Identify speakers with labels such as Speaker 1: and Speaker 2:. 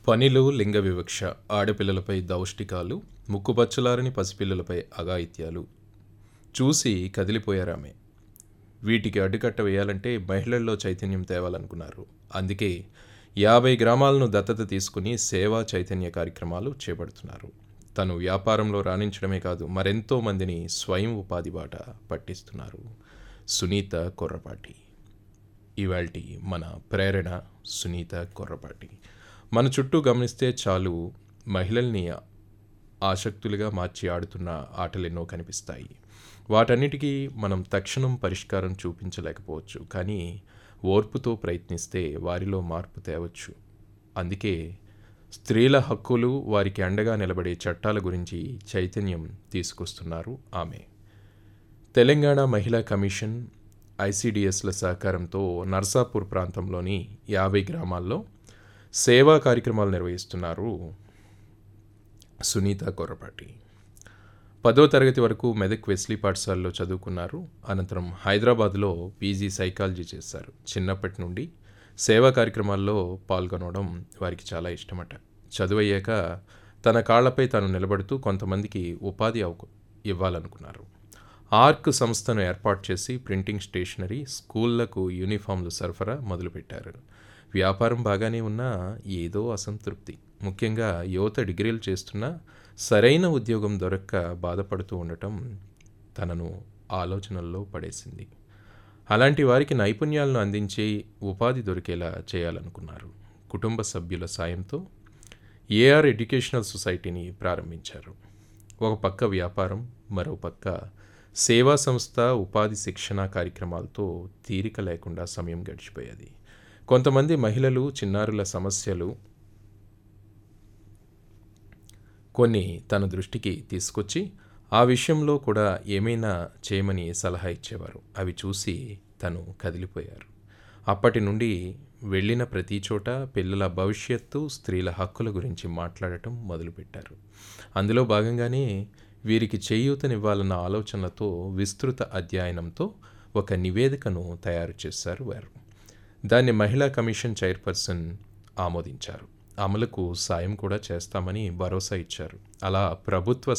Speaker 1: పనిలో లింగ వివక్ష ఆడపిల్లలపై దౌష్టికాలు ముక్కుపచ్చలారని పసిపిల్లలపై అఘాయిత్యాలు చూసి కదిలిపోయారామె వీటికి అడ్డుకట్ట వేయాలంటే మహిళల్లో చైతన్యం తేవాలనుకున్నారు అందుకే యాభై గ్రామాలను దత్తత తీసుకుని సేవా చైతన్య కార్యక్రమాలు చేపడుతున్నారు తను వ్యాపారంలో రాణించడమే కాదు మరెంతో మందిని స్వయం ఉపాధి బాట పట్టిస్తున్నారు సునీత కొర్రపాటి ఇవాల్టి మన ప్రేరణ సునీత కొర్రపాటి మన చుట్టూ గమనిస్తే చాలు మహిళల్ని ఆసక్తులుగా మార్చి ఆడుతున్న ఆటలెన్నో కనిపిస్తాయి వాటన్నిటికీ మనం తక్షణం పరిష్కారం చూపించలేకపోవచ్చు కానీ ఓర్పుతో ప్రయత్నిస్తే వారిలో మార్పు తేవచ్చు అందుకే స్త్రీల హక్కులు వారికి అండగా నిలబడే చట్టాల గురించి చైతన్యం తీసుకొస్తున్నారు ఆమె తెలంగాణ మహిళా కమిషన్ ఐసిడిఎస్ల సహకారంతో నర్సాపూర్ ప్రాంతంలోని యాభై గ్రామాల్లో సేవా కార్యక్రమాలు నిర్వహిస్తున్నారు సునీత కొర్రపాటి పదో తరగతి వరకు మెదక్ వెస్లీ పాఠశాలలో చదువుకున్నారు అనంతరం హైదరాబాద్లో పీజీ సైకాలజీ చేశారు చిన్నప్పటి నుండి సేవా కార్యక్రమాల్లో పాల్గొనడం వారికి చాలా ఇష్టమట చదువయ్యాక తన కాళ్లపై తాను నిలబడుతూ కొంతమందికి ఉపాధి అవ ఇవ్వాలనుకున్నారు ఆర్క్ సంస్థను ఏర్పాటు చేసి ప్రింటింగ్ స్టేషనరీ స్కూళ్లకు యూనిఫామ్లు సరఫరా మొదలుపెట్టారు వ్యాపారం బాగానే ఉన్నా ఏదో అసంతృప్తి ముఖ్యంగా యువత డిగ్రీలు చేస్తున్నా సరైన ఉద్యోగం దొరక్క బాధపడుతూ ఉండటం తనను ఆలోచనల్లో పడేసింది అలాంటి వారికి నైపుణ్యాలను అందించి ఉపాధి దొరికేలా చేయాలనుకున్నారు కుటుంబ సభ్యుల సాయంతో ఏఆర్ ఎడ్యుకేషనల్ సొసైటీని ప్రారంభించారు ఒక పక్క వ్యాపారం మరో పక్క సేవా సంస్థ ఉపాధి శిక్షణ కార్యక్రమాలతో తీరిక లేకుండా సమయం గడిచిపోయేది కొంతమంది మహిళలు చిన్నారుల సమస్యలు కొన్ని తన దృష్టికి తీసుకొచ్చి ఆ విషయంలో కూడా ఏమైనా చేయమని సలహా ఇచ్చేవారు అవి చూసి తను కదిలిపోయారు అప్పటి నుండి వెళ్ళిన ప్రతి చోట పిల్లల భవిష్యత్తు స్త్రీల హక్కుల గురించి మాట్లాడటం మొదలుపెట్టారు అందులో భాగంగానే వీరికి చేయూతనివ్వాలన్న ఆలోచనలతో విస్తృత అధ్యయనంతో ఒక నివేదికను తయారు చేశారు వారు దాన్ని మహిళా కమిషన్ చైర్పర్సన్ ఆమోదించారు అమలుకు సాయం కూడా చేస్తామని భరోసా ఇచ్చారు అలా ప్రభుత్వ